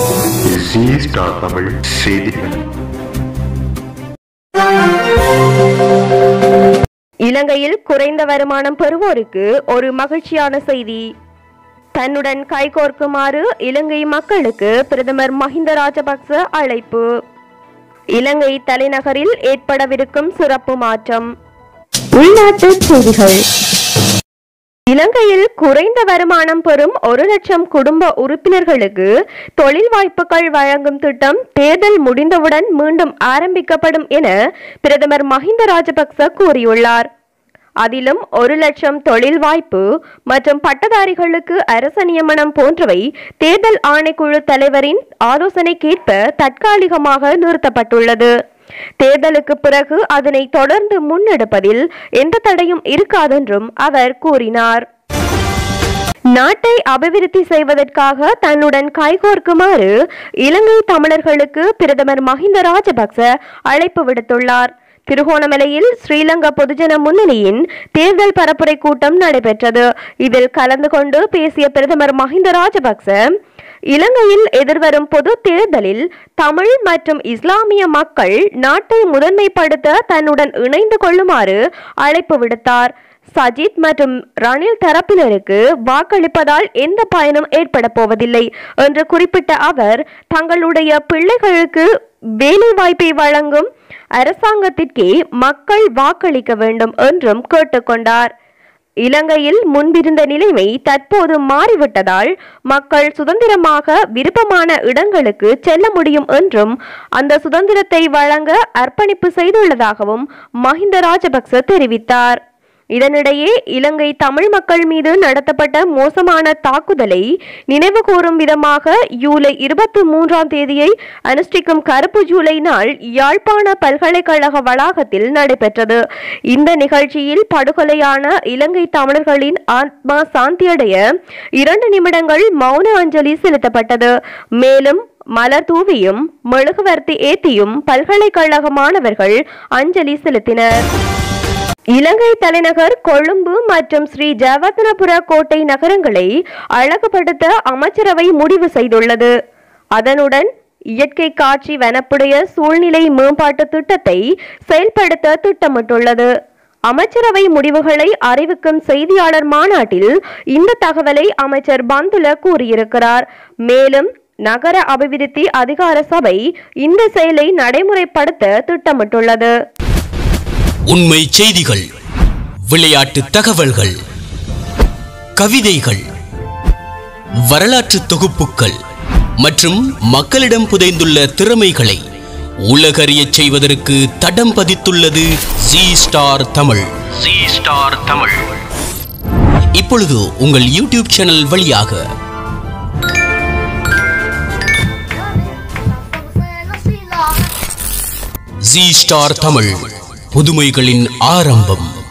G star Tamil செய்திகள் இலங்கையில் குறைந்த வருமானம் பெறுவோருக்கு ஒரு மகிழ்ச்சியான செய்தி தன்னுடன் கைகோர்க்குமாறு இலங்கை மக்களுக்கு பிரதமர் மஹிந்த ராஜபக்ச அழைப்பு இலங்கை தலைநகரில் ஏற்படவிருக்கும் சிறப்பு மாற்றம் உள்நாட்டு செய்திகள் இலங்கையில் குறைந்த வருமானம் பெறும் ஒரு லட்சம் குடும்ப உறுப்பினர்களுக்கு தொழில் வாய்ப்புகள் வழங்கும் திட்டம் தேர்தல் முடிந்தவுடன் மீண்டும் ஆரம்பிக்கப்படும் என பிரதமர் மஹிந்த ராஜபக்ச கூறியுள்ளார் அதிலும் ஒரு லட்சம் தொழில் வாய்ப்பு மற்றும் பட்டதாரிகளுக்கு அரச நியமனம் போன்றவை தேர்தல் ஆணைக்குழு தலைவரின் ஆலோசனைக்கேற்ப தற்காலிகமாக நிறுத்தப்பட்டுள்ளது தேர்தலுக்கு பிறகு அதனை தொடர்ந்து முன்னெடுப்பதில் எந்த தடையும் இருக்காதென்றும் அவர் கூறினார் நாட்டை அபிவிருத்தி செய்வதற்காக தன்னுடன் கைகோர்க்குமாறு இலங்கை தமிழர்களுக்கு பிரதமர் மஹிந்த ராஜபக்ச அழைப்பு விடுத்துள்ளார் திருகோணமலையில் ஸ்ரீலங்கா பொதுஜன முன்னணியின் தேர்தல் பரப்புரை கூட்டம் நடைபெற்றது இதில் கலந்து கொண்டு பேசிய பிரதமர் மஹிந்த ராஜபக்ச இலங்கையில் எதிர்வரும் பொது தேர்தலில் தமிழ் மற்றும் இஸ்லாமிய மக்கள் நாட்டை முதன்மைப்படுத்த தன்னுடன் இணைந்து கொள்ளுமாறு அழைப்பு விடுத்தார் சஜித் மற்றும் ரணில் தரப்பினருக்கு வாக்களிப்பதால் எந்த பயனும் ஏற்பட போவதில்லை என்று குறிப்பிட்ட அவர் தங்களுடைய பிள்ளைகளுக்கு வேலை வாய்ப்பை வழங்கும் அரசாங்கத்திற்கே மக்கள் வாக்களிக்க வேண்டும் என்றும் கேட்டுக்கொண்டார் இலங்கையில் முன்பிருந்த நிலைமை தற்போது மாறிவிட்டதால் மக்கள் சுதந்திரமாக விருப்பமான இடங்களுக்கு செல்ல முடியும் என்றும் அந்த சுதந்திரத்தை வழங்க அர்ப்பணிப்பு செய்துள்ளதாகவும் மஹிந்த ராஜபக்ச தெரிவித்தார் இதனிடையே இலங்கை தமிழ் மக்கள் மீது நடத்தப்பட்ட மோசமான தாக்குதலை நினைவு கூறும் விதமாக ஜூலை இருபத்தி மூன்றாம் தேதியை அனுஷ்டிக்கும் கருப்பு ஜூலை நாள் யாழ்ப்பாண பல்கலைக்கழக வளாகத்தில் நடைபெற்றது இந்த நிகழ்ச்சியில் படுகொலையான இலங்கை தமிழர்களின் ஆத்மா சாந்தியடைய இரண்டு நிமிடங்கள் மௌன அஞ்சலி செலுத்தப்பட்டது மேலும் மலர் தூவியும் மெழுகுவர்த்தி ஏத்தியும் பல்கலைக்கழக மாணவர்கள் அஞ்சலி செலுத்தினர் இலங்கை தலைநகர் கொழும்பு மற்றும் ஸ்ரீ ஜெயவர்தனபுர கோட்டை நகரங்களை அழகுபடுத்த அமைச்சரவை முடிவு செய்துள்ளது அதனுடன் இயற்கை காட்சி வனப்புடைய சூழ்நிலை மேம்பாட்டு திட்டத்தை செயல்படுத்த திட்டமிட்டுள்ளது அமைச்சரவை முடிவுகளை அறிவிக்கும் செய்தியாளர் மாநாட்டில் இந்த தகவலை அமைச்சர் பந்துல கூறியிருக்கிறார் மேலும் நகர அபிவிருத்தி அதிகார சபை இந்த செயலை நடைமுறைப்படுத்த திட்டமிட்டுள்ளது உண்மை செய்திகள் விளையாட்டு தகவல்கள் கவிதைகள் வரலாற்று தொகுப்புகள் மற்றும் மக்களிடம் புதைந்துள்ள திறமைகளை உலகறியச் செய்வதற்கு தடம் பதித்துள்ளது G star Tamil G star Tamil இப்பொழுது உங்கள் யூடியூப் சேனல் வழியாக ஜி ஸ்டார் தமிழ் புதுமைகளின் ஆரம்பம்